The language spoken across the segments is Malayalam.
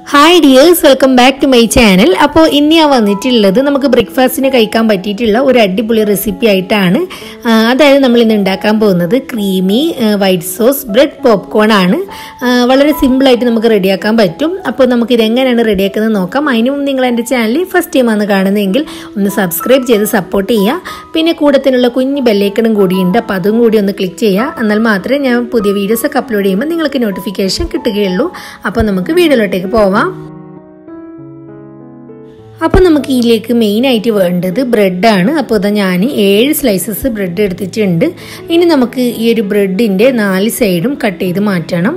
hi dears welcome back to my channel അപ്പോൾ ഇന്ന് ഞാൻ വന്നിട്ടുള്ളത് നമുക്ക് ബ്രേക്ക്ഫാസ്റ്റിന് കഴിക്കാൻ പറ്റിയിട്ടുള്ള ഒരു അടിപൊളി റെസിപ്പി ആയിട്ടാണ് ആ, അതായത് നമ്മൾ ഇന്ന് ഉണ്ടാക്കാൻ പോകുന്നത് creamy white sauce bread popcorn ആണ് ആ, വളരെ സിമ്പിളായിട്ട് നമുക്ക് റെഡിയാക്കാൻ പറ്റും അപ്പോൾ നമുക്ക് ഇതെങ്ങനെയാണ് റെഡിയാക്കുന്നത് നോക്കാം അതിന് മുമ്പ് നിങ്ങൾ എൻ്റെ ചാനൽ ഫസ്റ്റ് ടൈം ആണ് കാണുന്നതെങ്കിൽ ഒന്ന് സബ്സ്ക്രൈബ് ചെയ്ത് സപ്പോർട്ട് ചെയ്യുക പിന്നെ കൂടത്തിനുള്ള കുഞ്ഞ് ബെല്ലൈക്കണും കൂടിയുണ്ട് അപ്പോൾ അതും കൂടി ഒന്ന് ക്ലിക്ക് ചെയ്യുക എന്നാൽ മാത്രമേ ഞാൻ പുതിയ വീഡിയോസ് ഒക്കെ അപ്ലോഡ് ചെയ്യുമ്പോൾ നിങ്ങൾക്ക് നോട്ടിഫിക്കേഷൻ കിട്ടുകയുള്ളൂ അപ്പോൾ നമുക്ക് വീഡിയോയിലോട്ടേക്ക് പോവാം അപ്പോൾ നമുക്ക് ഇതിലേക്ക് മെയിനായിട്ട് വേണ്ടത് ബ്രെഡാണ് അപ്പോൾ ഇതാ ഞാൻ ഏഴ് സ്ലൈസസ് ബ്രെഡ് എടുത്തിട്ടുണ്ട് ഇനി നമുക്ക് ഈ ഒരു ബ്രെഡിൻ്റെ നാല് സൈഡും കട്ട് ചെയ്ത് മാറ്റണം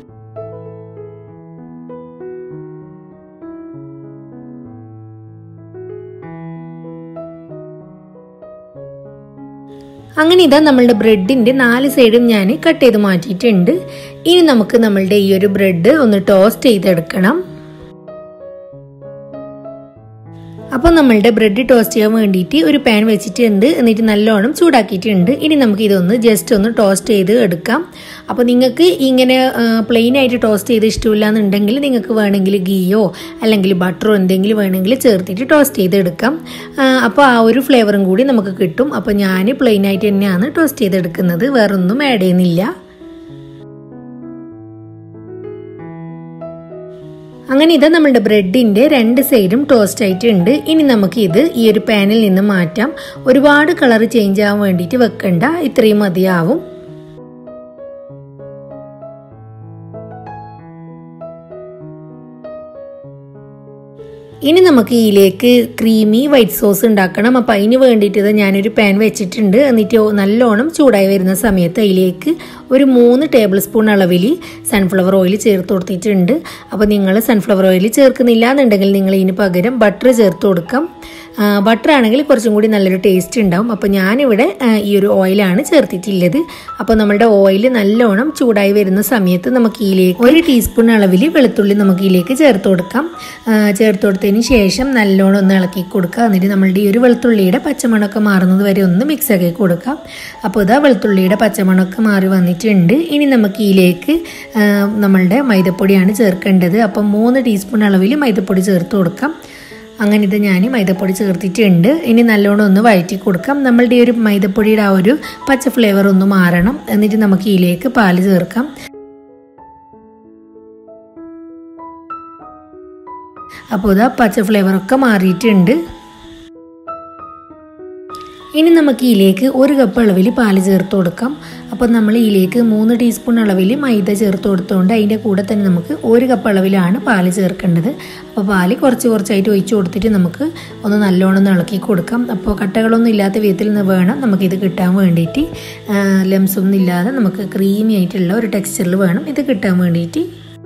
അങ്ങനെ ഇതാ നമ്മളുടെ ബ്രെഡിൻ്റെ നാല് സൈഡും ഞാൻ കട്ട് ചെയ്ത് മാറ്റിയിട്ടുണ്ട് ഇനി നമുക്ക് നമ്മളുടെ ഈ ഒരു ബ്രെഡ് ഒന്ന് ടോസ്റ്റ് ചെയ്തെടുക്കണം അപ്പോൾ നമ്മളുടെ ബ്രെഡ് ടോസ്റ്റ് ചെയ്യാൻ വേണ്ടിയിട്ട് ഒരു പാൻ വെച്ചിട്ടുണ്ട് എന്നിട്ട് നല്ലോണം ചൂടാക്കിയിട്ടുണ്ട് ഇനി നമുക്ക് ഇതൊന്ന് ജസ്റ്റ് ഒന്ന് ടോസ്റ്റ് ചെയ്ത് എടുക്കാം അപ്പോൾ നിങ്ങൾക്ക് ഇങ്ങനെ പ്ലെയിൻ ആയിട്ട് ടോസ്റ്റ് ചെയ്ത് ഇഷ്ടമില്ല എന്നുണ്ടെങ്കിൽ നിങ്ങൾക്ക് വേണമെങ്കിൽ ഗീയോ അല്ലെങ്കിൽ ബട്ടറോ എന്തെങ്കിലും വേണമെങ്കിൽ ചേർത്തിട്ട് ടോസ്റ്റ് ചെയ്ത് എടുക്കാം അപ്പോൾ ആ ഒരു ഫ്ലേവറും കൂടി നമുക്ക് കിട്ടും അപ്പോൾ ഞാൻ പ്ലെയിൻ ആയിട്ട് തന്നെയാണ് ടോസ്റ്റ് ചെയ്തെടുക്കുന്നത് വേറൊന്നും ആഡ് ചെയ്യുന്നില്ല അങ്ങനെ ഇത് നമ്മുടെ ബ്രെഡിൻ്റെ രണ്ട് സൈഡും ടോസ്റ്റ് ആയിട്ടുണ്ട് ഇനി നമുക്ക് ഇത് ഈ ഒരു പാനിൽ നിന്ന് മാറ്റാം ഒരുപാട് കളർ ചേഞ്ച് ആവാൻ വേണ്ടിയിട്ട് വെക്കണ്ട ഇത്രയും മതിയാവും ഇനി നമുക്ക് ഇതിലേക്ക് ക്രീമി വൈറ്റ് സോസ് ഉണ്ടാക്കണം അപ്പം അതിന് വേണ്ടിയിട്ട് ഞാനൊരു പാൻ വെച്ചിട്ടുണ്ട് എന്നിട്ട് നല്ലോണം ചൂടായി വരുന്ന സമയത്ത് അതിലേക്ക് ഒരു മൂന്ന് ടേബിൾ സ്പൂൺ അളവിൽ സൺഫ്ലവർ ഓയിൽ ചേർത്ത് കൊടുത്തിട്ടുണ്ട് അപ്പോൾ നിങ്ങൾ സൺഫ്ലവർ ഓയിൽ ചേർക്കുന്നില്ല എന്നുണ്ടെങ്കിൽ നിങ്ങൾ ഇതിന് പകരം ബട്ടർ ചേർത്ത് കൊടുക്കാം ബട്ടർ ആണെങ്കിൽ കുറച്ചും കൂടി നല്ലൊരു ടേസ്റ്റ് ഉണ്ടാവും അപ്പോൾ ഞാനിവിടെ ഈ ഒരു ഓയിലാണ് ചേർത്തിട്ടുള്ളത് അപ്പോൾ നമ്മുടെ ഓയിൽ നല്ലോണം ചൂടായി വരുന്ന സമയത്ത് നമുക്ക് ഇതിലേക്ക് ഒരു ടീസ്പൂൺ അളവിൽ വെളുത്തുള്ളി നമുക്ക് ഇതിലേക്ക് ചേർത്ത് കൊടുക്കാം ചേർത്ത് കൊടുത്തതിന് ശേഷം നല്ലോണം ഒന്ന് ഇളക്കി കൊടുക്കുക എന്നിട്ട് നമ്മളുടെ ഈ ഒരു വെളുത്തുള്ളിയുടെ പച്ചമണമൊക്കെ മാറുന്നത് വരെ ഒന്ന് മിക്സ് ആക്കി കൊടുക്കാം അപ്പോൾ ഇതാ വെളുത്തുള്ളിയുടെ പച്ചമണമൊക്കെ മാറി വന്നിട്ടുണ്ട് ഇനി നമുക്ക് ഇതിലേക്ക് നമ്മളുടെ മൈദപ്പൊടിയാണ് ചേർക്കേണ്ടത് അപ്പം മൂന്ന് ടീസ്പൂൺ അളവിൽ മൈദപ്പൊടി ചേർത്ത് കൊടുക്കാം അങ്ങനെ ഇത് ഞാൻ മൈദപ്പൊടി ചേർത്തിട്ടുണ്ട് ഇനി നല്ലോണം ഒന്ന് വഴറ്റി കൊടുക്കാം നമ്മളുടെ ഈ ഒരു മൈദപ്പൊടിയുടെ ആ ഒരു പച്ച ഫ്ലേവർ ഒന്ന് മാറണം എന്നിട്ട് നമുക്ക് ഇതിലേക്ക് പാല് ചേർക്കാം അപ്പോൾ ഇതാ പച്ച ഫ്ലേവറൊക്കെ മാറിയിട്ടുണ്ട് ഇനി നമുക്ക് ഇതിലേക്ക് ഒരു കപ്പ് അളവിൽ പാല് ചേർത്ത് കൊടുക്കാം അപ്പോൾ നമ്മൾ ഇതിലേക്ക് മൂന്ന് ടീസ്പൂൺ അളവിൽ മൈദ ചേർത്ത് കൊടുത്തുകൊണ്ട് അതിൻ്റെ കൂടെ തന്നെ നമുക്ക് ഒരു കപ്പ് അളവിലാണ് പാല് ചേർക്കേണ്ടത് അപ്പോൾ പാല് കുറച്ച് കുറച്ചായിട്ട് ഒഴിച്ച് കൊടുത്തിട്ട് നമുക്ക് ഒന്ന് നല്ലോണം ഒന്ന് ഇളക്കി കൊടുക്കാം അപ്പോൾ കട്ടകളൊന്നും ഇല്ലാത്ത വിധത്തിൽ നിന്ന് വേണം നമുക്കിത് കിട്ടാൻ വേണ്ടിയിട്ട് ലംസ് ഒന്നും ഇല്ലാതെ നമുക്ക് ക്രീമി ആയിട്ടുള്ള ഒരു ടെക്സ്ചറിൽ വേണം ഇത് കിട്ടാൻ വേണ്ടിയിട്ട്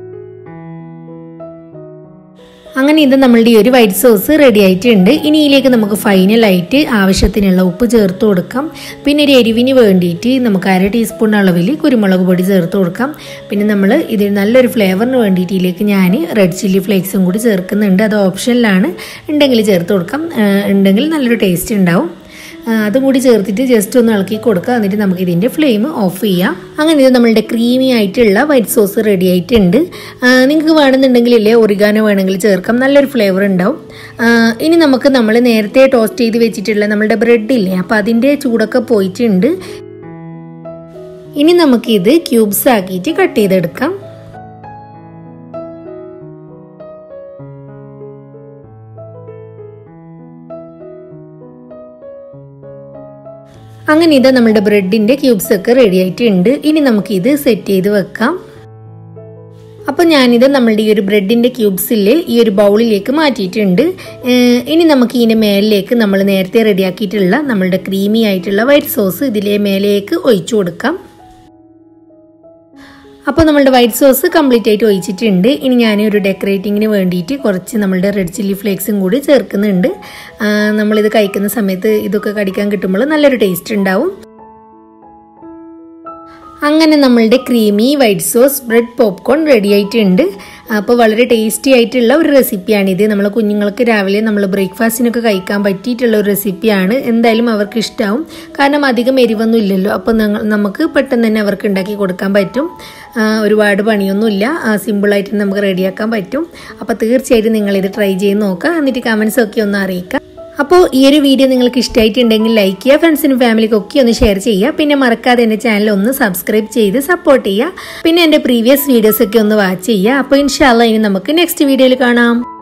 അങ്ങനെ ഇത് നമ്മളുടെ ഈ ഒരു വൈറ്റ് സോസ് റെഡി ആയിട്ടുണ്ട് ഇനി ഇതിലേക്ക് നമുക്ക് ഫൈനലായിട്ട് ആവശ്യത്തിനുള്ള ഉപ്പ് ചേർത്ത് കൊടുക്കാം പിന്നെ ഒരു എരിവിന് വേണ്ടിയിട്ട് നമുക്ക് അര ടീസ്പൂൺ അളവിൽ കുരുമുളക് പൊടി ചേർത്ത് കൊടുക്കാം പിന്നെ നമ്മൾ ഇതിൽ നല്ലൊരു ഫ്ലേവറിന് വേണ്ടിയിട്ട് ഇതിലേക്ക് ഞാൻ റെഡ് ചില്ലി ഫ്ലേക്സും കൂടി ചേർക്കുന്നുണ്ട് അത് ഓപ്ഷനിലാണ് ഉണ്ടെങ്കിൽ ചേർത്ത് കൊടുക്കാം ഉണ്ടെങ്കിൽ നല്ലൊരു ടേസ്റ്റ് ഉണ്ടാവും അതും കൂടി ചേർത്തിട്ട് ജസ്റ്റ് ഒന്ന് ഇളക്കി കൊടുക്കുക എന്നിട്ട് നമുക്ക് ഇതിൻ്റെ ഫ്ലെയിം ഓഫ് ചെയ്യാം അങ്ങനെ ഇത് നമ്മളുടെ ക്രീമി ആയിട്ടുള്ള വൈറ്റ് സോസ് റെഡി ആയിട്ടുണ്ട് നിങ്ങൾക്ക് വേണമെന്നുണ്ടെങ്കിൽ ഇല്ലേ ഒറിഗാനോ വേണമെങ്കിൽ ചേർക്കാം നല്ലൊരു ഫ്ലേവർ ഉണ്ടാവും ഇനി നമുക്ക് നമ്മൾ നേരത്തെ ടോസ്റ്റ് ചെയ്ത് വെച്ചിട്ടുള്ള നമ്മളുടെ ബ്രെഡ് ഇല്ലേ അപ്പോൾ അതിൻ്റെ ചൂടൊക്കെ പോയിട്ടുണ്ട് ഇനി നമുക്കിത് ക്യൂബ്സ് ആക്കിയിട്ട് കട്ട് ചെയ്തെടുക്കാം അങ്ങനെ ഇത് നമ്മുടെ ബ്രെഡിൻ്റെ ക്യൂബ്സ് ഒക്കെ റെഡി ആയിട്ടുണ്ട് ഇനി നമുക്കിത് സെറ്റ് ചെയ്ത് വെക്കാം അപ്പോൾ ഞാനിത് നമ്മളുടെ ഈ ഒരു ബ്രെഡിൻ്റെ ക്യൂബ്സിൽ ഈ ഒരു ബൗളിലേക്ക് മാറ്റിയിട്ടുണ്ട് ഇനി നമുക്ക് ഇതിൻ്റെ മേലിലേക്ക് നമ്മൾ നേരത്തെ റെഡിയാക്കിയിട്ടുള്ള നമ്മളുടെ ക്രീമി ആയിട്ടുള്ള വൈറ്റ് സോസ് ഇതിലെ മേലേക്ക് ഒഴിച്ചു കൊടുക്കാം അപ്പോൾ നമ്മളുടെ വൈറ്റ് സോസ് കംപ്ലീറ്റ് ആയിട്ട് ഒഴിച്ചിട്ടുണ്ട് ഇനി ഞാൻ ഒരു ഡെക്കറേറ്റിങ്ങിന് വേണ്ടിയിട്ട് കുറച്ച് നമ്മളുടെ റെഡ് ചില്ലി ഫ്ലേക്സും കൂടി ചേർക്കുന്നുണ്ട് നമ്മളിത് കഴിക്കുന്ന സമയത്ത് ഇതൊക്കെ കടിക്കാൻ കിട്ടുമ്പോൾ നല്ലൊരു ടേസ്റ്റ് ഉണ്ടാവും അങ്ങനെ നമ്മളുടെ creamy white sauce bread popcorn ready ആയിട്ടുണ്ട് അപ്പോൾ വളരെ ടേസ്റ്റി ആയിട്ടുള്ള ഒരു റെസിപ്പിയാണിത് നമ്മൾ കുഞ്ഞുങ്ങൾക്ക് രാവിലെ നമ്മൾ ബ്രേക്ക്ഫാസ്റ്റിനൊക്കെ കഴിക്കാൻ പറ്റിയിട്ടുള്ള ഒരു റെസിപ്പിയാണ് എന്തായാലും അവർക്ക് ഇഷ്ടമാവും കാരണം അധികം എരിവൊന്നും ഇല്ലല്ലോ അപ്പോൾ നമുക്ക് പെട്ടെന്ന് തന്നെ അവർക്ക് ഉണ്ടാക്കി കൊടുക്കാൻ പറ്റും ഒരുപാട് പണിയൊന്നുമില്ല സിമ്പിളായിട്ട് നമുക്ക് റെഡിയാക്കാൻ പറ്റും അപ്പോൾ തീർച്ചയായിട്ടും നിങ്ങളിത് ട്രൈ ചെയ്ത് നോക്കുക എന്നിട്ട് കമൻസ് ഒക്കെ ഒന്ന് അറിയിക്കുക അപ്പോൾ ഈ ഒരു വീഡിയോ നിങ്ങൾക്ക് ഇഷ്ടമായിട്ടുണ്ടെങ്കിൽ ലൈക്ക് ചെയ്യുക ഫ്രണ്ട്സിനും ഫാമിലിക്കും ഒക്കെ ഒന്ന് ഷെയർ ചെയ്യുക പിന്നെ മറക്കാതെ എൻ്റെ ചാനൽ ഒന്ന് സബ്സ്ക്രൈബ് ചെയ്ത് സപ്പോർട്ട് ചെയ്യുക പിന്നെ എൻ്റെ പ്രീവിയസ് വീഡിയോസ് ഒക്കെ ഒന്ന് വാച്ച് ചെയ്യുക അപ്പോൾ ഇൻഷാല്ല ഇനി നമുക്ക് നെക്സ്റ്റ് വീഡിയോയിൽ കാണാം